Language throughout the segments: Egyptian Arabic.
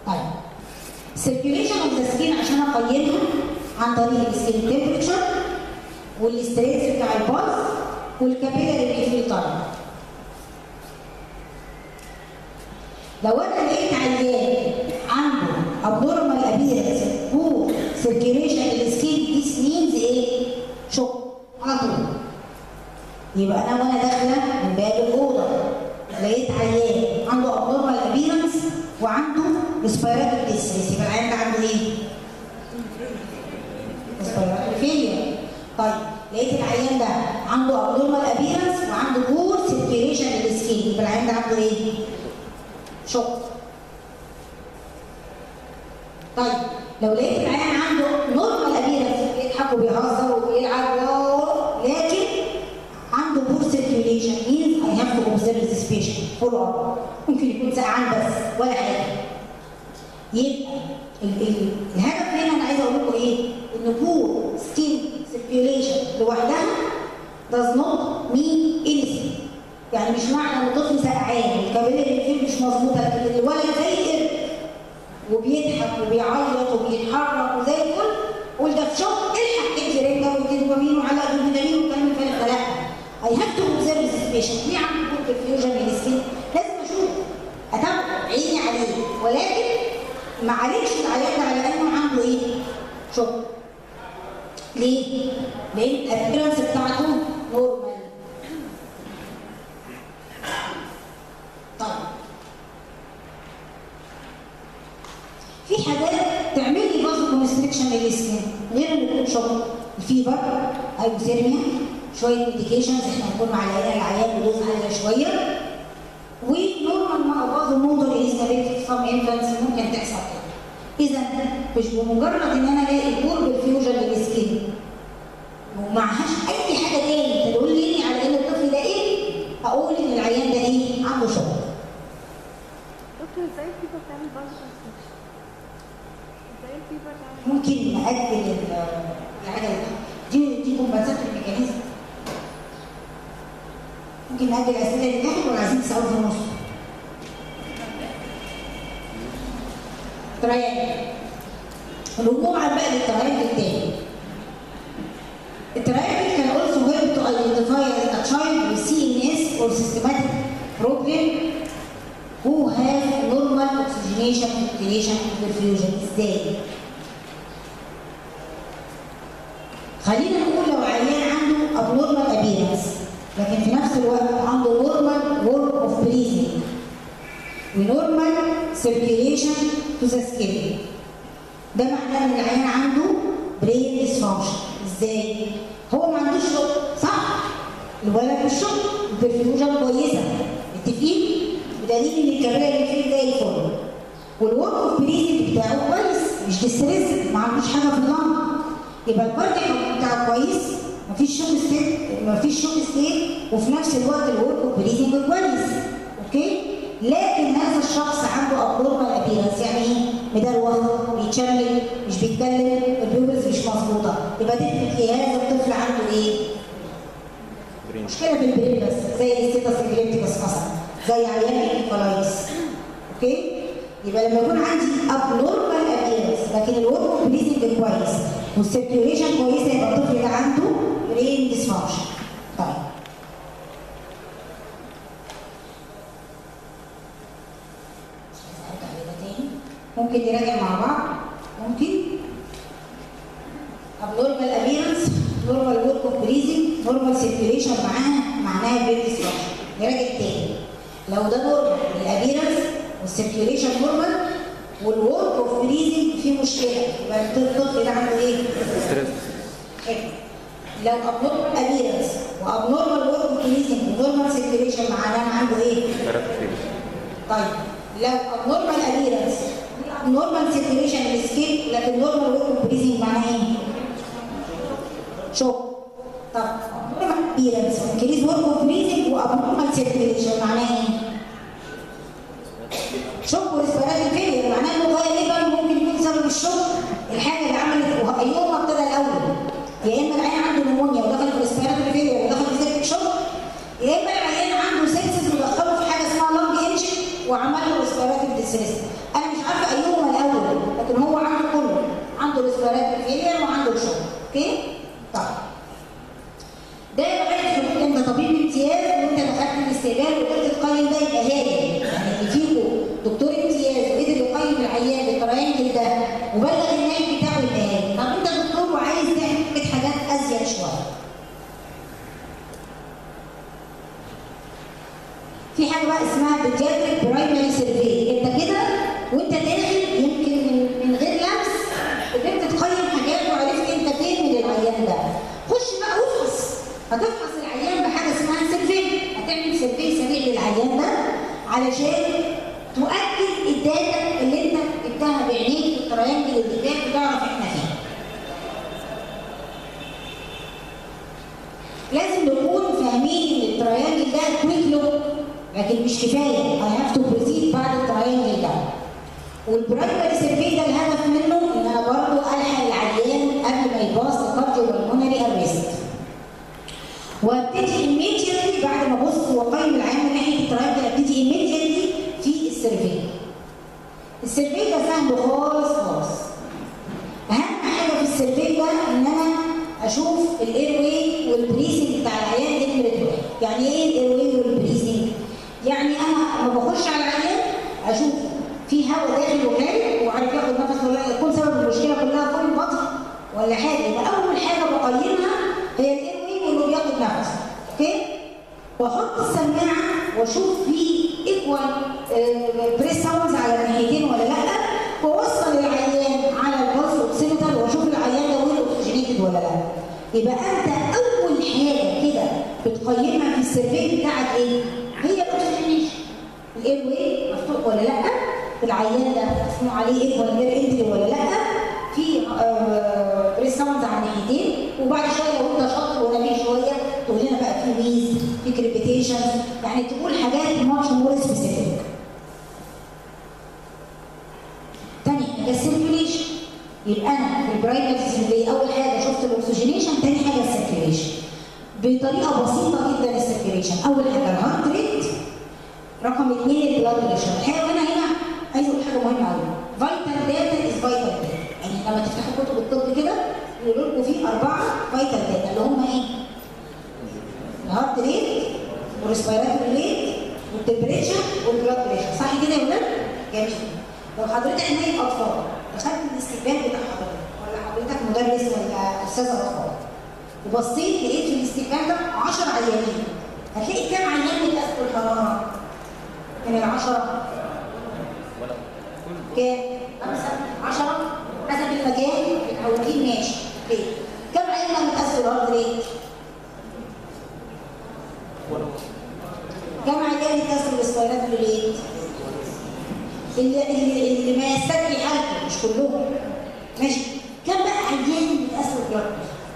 طيب circulation of the skin عشان اقيمها عن طريق السكين تمبريتشر والستريس بتاع الباص والكابيلاري فلتر لو انا لقيت عيان عنده abnormal appearance poor circulation السكين this means ايه؟ شوك على طول يبقى انا وانا داخله من باب الاوضه لقيت عيان عنده abnormal appearance وعنده respiratory distress يبقى العيان ده عنده ايه؟ respiratory failure طيب لقيت العيان ده عنده abnormal appearance وعنده poor circulation للسكين يبقى العيان ده عنده ايه؟ شوك طيب لو لقيت العيان عنده نورمال ابيرنس بيضحك وبيهزر وبيلعب و- لكن عنده بور سيركيوليشن means I have to observe this patient follow up ممكن يكون سقعان بس ولا حاجه يبقى ال- ال- الهدف هنا انا عايزه اقول لكم ايه؟ ان بور سكين سيركيوليشن لوحدها does not mean anything يعني مش معنى ان طفل سقعان الكابيلاري فيه مش مظبوطه لكن الولد زي القرد وبيضحك وبيعيط وبيتحرك وزي الفل قول ده في شوك الحق ادي رنجه وادي دوبامين وعلق دوبامين والكلام الفارغ ده لا اي هاف تو اوبزرف ذيس بيشنت ليه عنده بوك فيوجن من السكين لازم اشوف اتابعه عيني عليه ولكن ما عليكش العيان ده على انه عنده ايه؟ شوك ليه؟ لان الابيرنس بتاعته نورمال طيب في حاجات تعمل لي فازو كونستريكشن للسكين غير اللي يكون شوك الفيبر هايبوثيرميا شويه ميديكيشنز احنا هنكون معلقين العيان بدوز عاليه شويه ونورمال مع فازو موتور انستابيلتي سام انفانس ممكن تحصل كده اذا مش بمجرد ان انا الاقي بور بالفيوجن للسكين ومعهاش اي حاجه تاني تدلني على ان الطفل ده ايه اقول ان العيان ده ايه عنده شوك دكتور ازاي الفيفا بتعمل برضه كونستريكشن؟ ازاي الفيفا تعمل ممكن نأجل ال- العجلة دي دي كومبنسات الميكانيزم ممكن نأجل الأسئلة اللي تحت ولا عايزين تسألوا في النص؟ تراينجل الهجوم على بقى للتراينجل التاني التراينجل can also help to identify a child with CNS or systematic problem who have normal oxygenation filtration perfusion ازاي؟ خلينا نقول لو عيان عنده abnormal appearance لكن في نفس الوقت عنده normal work of breathing ونورمال circulation to the skin ده معناه ان العيان عنده brain dysfunction ازاي؟ هو ما عندوش شوك صح؟ الولد مش شوك البرفيوجن كويسه متفقين؟ بدليل ان الكباري اللي فيه زي الفل والورك اوف بريزنج بتاعه كويس مش ديستريس ما عندوش حاجه في اللنج يبقى الكارديو بتاعه كويس مفيش شوك ستيت مفيش شوك ستيت وفي نفس الوقت الورك اوف بريزنج كويس اوكي لكن هذا الشخص عنده ابنورمال ابيرنس يعني ايه؟ مدروخ بيتشمل مش بيتكلم البيوبلز مش مظبوطه يبقى تفرق ايه هذا الطفل عنده ايه؟ مشكله في البرين بس زي الستاس الجليبتيكس مثلا زي عيان الانفلايتس اوكي يبقى لما يكون عندي ابنورمال ابيرنس لكن الورك بريزنج كويس والسيركيوليشن كويسه يبقى الطفل ده عنده برين ديسفانكشن طيب مش عايزة أرجع لده تاني. ممكن نراجع مع بعض ممكن abnormal appearance normal work of breathing normal circulation معاها معناها brain dysfunction نراجع تاني لو ده نورمال الابيرنس والسيركيوليشن نورمال والورك اوف بريزنج فيه مشكله يبقى الطفل ده عنده ايه؟ ستريس حلو. لو abnormal appearance وابنورمال ورك اوف بريزنج ونورمال سيركيوليشن معناها عنده ايه؟ طيب لو abnormal appearance abnormal circulation للسكين لكن normal work of breathing معناه ايه؟ شوك طب abnormal appearance increase work of breathing وabnormal circulation معناه ايه؟ شوك وريسبيراتوري فيلير معناه انه غالبا ممكن يكون سبب الشوك الحاجه اللي عملت ايهما ابتدى الاول يا اما العيان عنده نمونيا ودخل في ريسبيراتوري فيلير ودخل في سيبتك شوك يا اما العيان عنده سيبسس ودخله في حاجه اسمها لونج انجن وعمل له ريسبيراتوري ديستريس انا مش مش عارفه ايهما الاول لكن هو عنده كله عنده ريسبيراتوري فيلير وعنده الشوك اوكي طيب ده لغايه حدود انت طبيب امتياز وانت دخلت الاستقبال وقدرت تقيم ده يبقى هايل يعني اللي فيكم دكتور امتياز وقدر يقيم العيان بالترينجل ده وبلغ النايب بتاعه يبقى هايل طب انت دكتور وعايز تعمل حاجات ازيد شويه في حاجه بقى اسمها بيدياتريك برايمري سيرفي انت كده وانت داخل يمكن من, من غير لمس قدرت تقيم حاجات وعرفت انت فين من العيان ده خش بقى وافحص هتفحص العيان بحاجه اسمها سيرفي هتعمل سيرفي سريع للعيان ده علشان تؤكد الداتا اللي انت جبتها بعينيك في التريانجل اللي فات وتعرف احنا فين لازم نكون فاهمين ان التريانجل ده كويك لوك لكن مش كفايه I have to proceed بعد التريانجل ده والبرايمري سيرفي ده الهدف منه ان انا برضه الحق العيان قبل ما يباص لكارديو بالمونري ارست وابتدي immediately بعد ما ابص واقيم العيان من ناحيه التريانجل ابتدي immediately في السيرفي السيرفي ده سهل خالص خالص اهم حاجه في السيرفي ده ان انا اشوف الاير واي والبريسنج بتاع العيان دي نمره واحد يعني ايه الاير واي والبريسنج يعني انا لما بخش على العيان اشوف في هواء داخل وخارج وعارف ياخد نفس ولا لا يكون سبب المشكله كلها فوق البطن ولا حاجه يبقى اول حاجه بقيمها هي الاير واي وانه بياخد نفس اوكي واحط السماعه واشوف في ايكوال بريس ساوندز على الناحيتين ولا لا واوصل العيان على البلس اوكسيمتر واشوف العيان ده ويل اوكسجينيتد ولا لا يبقى انت اول حاجه كده بتقيمها في السيرفي بتاعك ايه؟ هي الاوكسجينيشن الاير واي مفتوح ولا لا؟ العيان ده مسموع عليه ايكوال اير انتري ولا لا؟ في بريس ساوندز على الناحيتين وبعد شويه لو انت شاطر ونبيل شويه تقول لنا بقى في ويز في كريبيتيشن يعني تقول حاجات ماتش مور سبيسيفيك تاني حاجه السيركيوليشن يبقى انا في البرايمري سيرفي اول حاجه شفت الاكسجينيشن تاني حاجه السيركيوليشن بطريقه بسيطه جدا السيركيوليشن اول حاجه الهارت ريت رقم اثنين البلاد بريشر الحقيقه وانا هنا عايزه اقول حاجه مهمه قوي فيتال داتا از فيتال داتا يعني لما تفتحوا كتب الطب كده يقولوا لكم في اربعه فيتال داتا اللي هم ايه؟ الهارت ريت والريسبيراتوري ريت والتمبريتشر والبلاد بريشر صح كده يا ولاد؟ جميل لو حضرتك نايم اطفال دخلت الاستقبال بتاع حضرتك ولا حضرتك مدرس ولا استاذ اطفال وبصيت لقيت في الاستقبال ده 10 عيانين هتلاقي كام عيان متاثر الحراره؟ من العشرة كام؟ خمسة عشرة حسب المكان متعودين ماشي اوكي كم عيان متاثر الارض ريت؟ كم عيان متاثر بالسبايرات ريت؟ اللي, اللي, اللي ما يستدعي حالته مش كلهم ماشي كم بقى عيان متاثر بالارض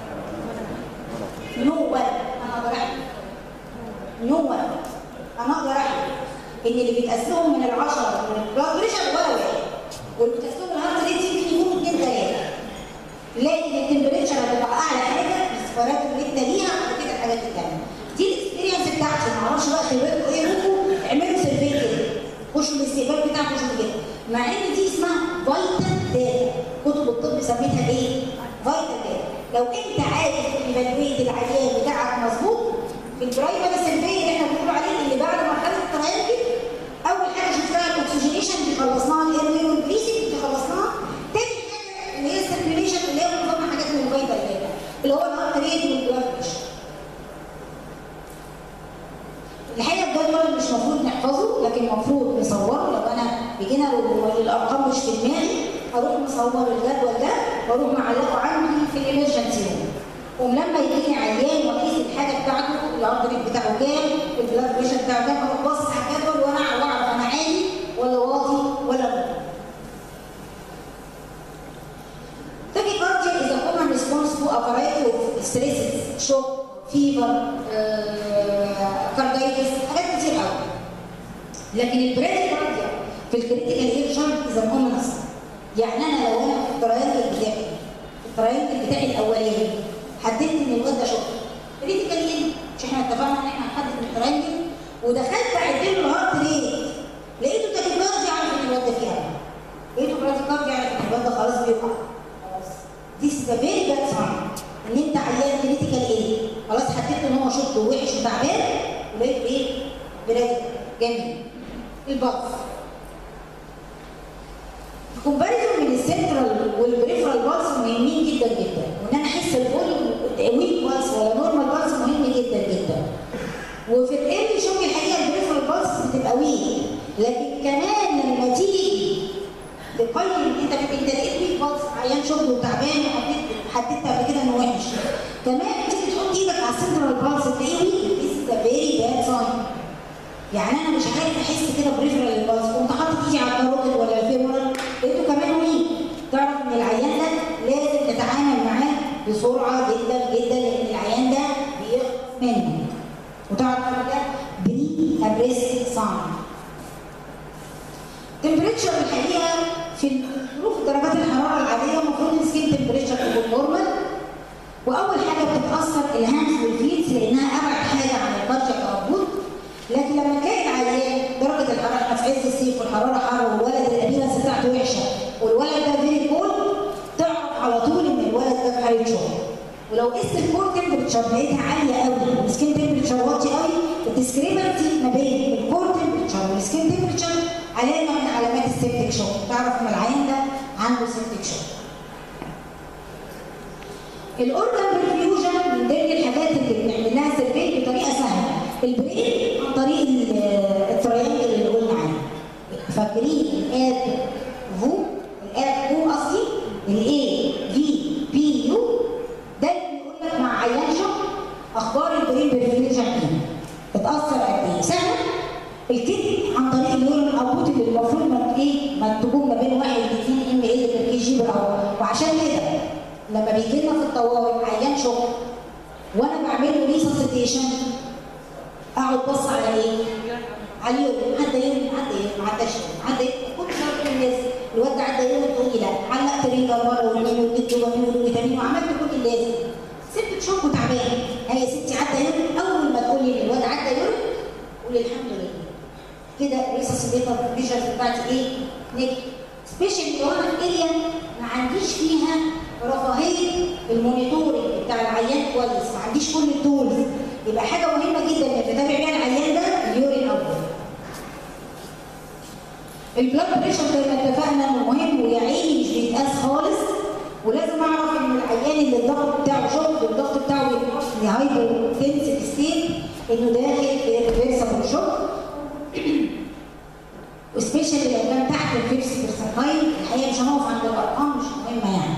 نو ون انا اقدر احكي نو ون انا اقدر احكي ان اللي بيتاثروا من العشره من البلاد بريشر ولا واحد واللي بيتاثروا من الهارت ريت يمكن يكونوا اثنين ثلاثه لكن التمبريتشر هتبقى اعلى حاجه السفارات الريت ليها وبعد كده الحاجات الثانيه دي الاكسبيرينس بتاعتي ما اعرفش بقى خبرتكم ايه لكم اعملوا سيرفي كده خشوا الاستقبال بتاعكم شوفوا كده مع ان دي اسمها فايتال داتا كتب الطب سميتها ايه؟ فايتال داتا لو انت عارف ايفالويت العيان بتاعك مظبوط في البرايمري سيرفي اللي احنا بنقول عليه اللي بعد مرحله التريانجل اول حاجه شفتها الاكسجينيشن دي خلصناها الاير والبريسنج دي خلصناها تاني حاجه اللي هي السيركيوليشن اللي هي نظام حاجات من الفايتال داتا اللي هو الهارت ريت والبلاد بريشر الحقيقه الجدول مش المفروض نحفظه لكن المفروض نصوره لو انا بيجينا والارقام مش في دماغي اروح مصور الجدول ده واروح معلقه عندي في الامرجنسي روم ولما يجيني عيان واقيس الحاجه بتاعته الارض ريت بتاعه كام البلاد بريشر بتاعه كام اروح باصص على الجدول وانا واعرف انا عالي ولا واطي ولا لا Tachycardia is a common response to a variety of stresses, shock, fever, كاردايتس حاجات كتير قوي لكن البراديكارديا في الكريتيكال اير شارت از اومنس يعني انا لو انا في التريانجل بتاعي في التريانجل بتاعي الاولاني حددت ان الواد ده شوك كريتيكال ايه مش احنا اتفقنا ان احنا هنحدد من التريانجل ودخلت اعد له الهارت ريت لقيته تاكيكارديا عارف ان الواد ده فيها is a very bad sign ان انت عيان كريتيكال ايه خلاص حددت ان هو شفته وحش وتعبان ولقيت ايه بلاد جميل البلس الكومباريزون من السنترال والبريفرال بالس مهمين جدا جدا وان انا احس الفوليوم ويك بالس ولا نورمال بالس مهم جدا جدا وفي الايرلي شوك الحقيقه البريفرال بالس بتبقى ويك لكن كمان لما تيجي تقيم انت انت لقيت ويك بالس عيان شغل وتعبان وحددت حددت قبل كده انه وحش كمان تيجي تحط ايدك على السنترال بالس تلاقيه ويك ذيس از فيري باد ساين يعني انا مش عارف احس كده بريفرال البالس قمت حاطط ايدي على الكاروتيد ولا الفيمورال لقيته كمان ويك تعرف ان العيان ده لازم تتعامل معاه بسرعه جدا جدا لان العيان ده بيخلص منه وتعرف ان ده بري ابريسيف ساين تمبريتشر الحقيقه في ظروف درجات الحراره العاديه المفروض السكين تمبريتشر تكون نورمال واول حاجه بتتاثر الهامز والفيلز لانها ابعد حاجه عن البادجت موجود لكن لما تلاقي العيان درجه الحراره احنا في عز الصيف والحراره حر والولد الابيرنس بتاعته وحشه والولد ده فيري كول تعرف على طول ان الولد ده في حاله شغل ولو قست الكور تمبريتشر لقيتها عاليه قوي والسكين تمبريتشر واطي قوي الديسكريبنسي ما بين الكور تمبريتشر والسكين تمبريتشر علامه من علامات السيبتيك شوك تعرف ان العيان ده عنده سيبتيك شوك الاورجان برفيوجن من ضمن الحاجات اللي بنعمل لها سيرفي بطريقه سهله البرين عن طريق التريانجل اللي قلنا عنه فاكرين الاد فو الاد فو قصدي الاي في بي يو ده اللي بيقول لك مع عيان شوك اخبار البرين برفيوجن ايه اتاثر قد ايه سهل الكتب عن طريق اليورين اوتبوت اللي المفروض ما ايه ما تكون ما بين 1 ل 2 ام ال بير كي جي بالاور وعشان كده لما بيجي لنا في الطوارئ عيان شغل وانا بعمل له ريسسيتيشن اقعد بص على ايه؟ على اليورين عدى يورين عدى يورين ما عداش يورين عدى كل شهر الناس الواد ده عدى يورين تقول لي لا علقت رينجر مره واثنين واديت دوبامين وفيتامين وعملت كل اللازم سبت شوك وتعبان هي يا ستي عدى يورين اول ما تقول لي الواد عدى يورين قولي الحمد لله كده الريسسيتيتر فيجن بتاعتي ايه؟ نجح سبيشال لو انا في اريا ما عنديش فيها رفاهيه المونيتورنج بتاع العيان كويس ما عنديش كل التولز يبقى حاجه مهمه جدا انك تتابع بيها العيان ده اليورين اوت البلاد بريشر زي ما اتفقنا انه مهم ويا عيني مش بيتقاس خالص ولازم اعرف ان العيان اللي الضغط بتاعه شوك الضغط بتاعه هايبر تنسيف ستيت انه داخل في ريفرسبل شوك وسبيشالي لو كان تحت ال 50 برسنتايل الحقيقه مش هنقف عند الارقام مش مهمه يعني.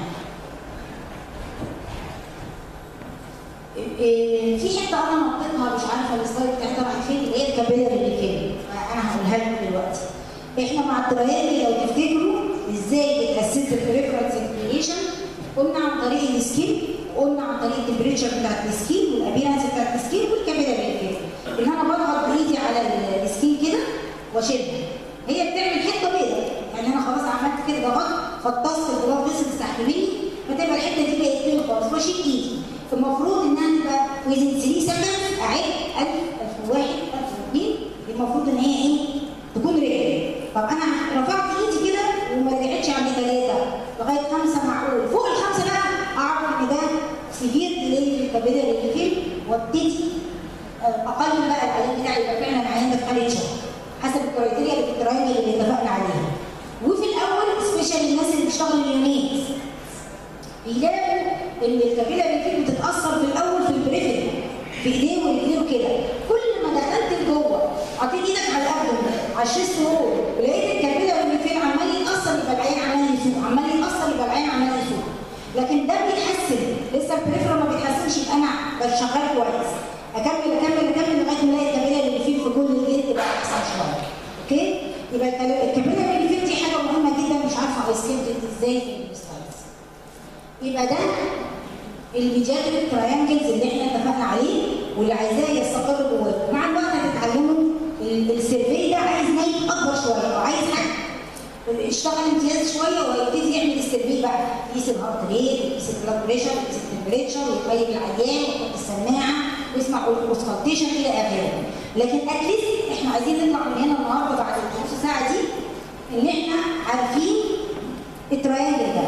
في حته انا نطيتها مش عارفه السلايد بتاعتها راحت فين اللي هي الكابيلر اللي كده انا هقولها لكم دلوقتي. احنا مع التريالي لو تفتكروا ازاي بتاسس البريفرال سيركيليشن قلنا عن طريق السكين قلنا عن طريق التمبريتشر بتاعت السكين والابيرنس بتاعت السكين والكابيلر اللي كده. ان انا بضغط بايدي على السكين كده واشدها هي بتعمل حته بيضاء يعني انا خلاص عملت كده ضغط فطست البلاد فيسلز تحت مني فتبقى الحته دي بقت فين خالص واشيل ايدي المفروض انها تبقى ويزن 3 سكند اعد 1000 1001 1002 المفروض ان هي ايه تكون رجل طب انا رفعت ايدي كده وما رجعتش عند ثلاثه لغايه خمسه معقول فوق الخمسه بقى اعرف ان ده سيفير ديلي في الكابيلر اللي فيه وابتدي اقلل بقى العيان بتاعي يبقى فعلا العيان ده في حاله شغل حسب الكرايتيريا اللي في التراينجل اللي اتفقنا عليها وفي الاول سبيشال الناس اللي بتشتغل اليونيت بيلاقوا ان الكابيلا اللي فيه بتتاثر في الاول في البريفري في ايديه ورجليه كده كل ما دخلت لجوه حطيت ايدك على الابدن على الشيست وول ولقيت الكابيلا اللي فين عمال يتاثر يبقى العين عمال يسوق عمال يتاثر يبقى العين عمال يسوق لكن ده بيتحسن لسه البريفرا ما بيتحسنش يبقى انا بس شغال كويس اكمل اكمل اكمل لغايه ما الاقي الكابيلا اللي فيه في كل الجلد تبقى احسن شويه اوكي يبقى الكابيلا اللي فيه دي حاجه مهمه جدا مش عارفه ايسكيبتد ازاي في السلايدز يبقى ده الميدياتريك تراينجلز اللي احنا اتفقنا عليه واللي عايزاه يستقر جواه مع الوقت هتتعلموا السيرفي ده عايز نايم اكبر شويه وعايز حد اشتغل امتياز شويه وهيبتدي يعمل السيرفي بقى يقيس الهارت ريت يقيس البلاد بريشر يقيس التمبريتشر ويقيم العيان ويحط السماعه ويسمع اوسكالتيشن الى اخره لكن اتليست احنا عايزين نطلع من هنا النهارده بعد النص ساعه دي ان احنا عارفين التراينجل ده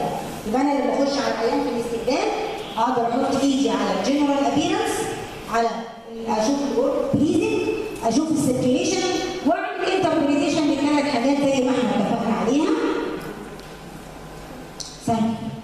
يبقى انا لما اخش على العيان في الاستقبال اقدر احط ايدي على الجنرال ابيرنس على اشوف الورك بليزنج اشوف السيركيليشن واعمل انتربريتيشن لثلاث حاجات زي ما احنا اتفقنا عليها ثانك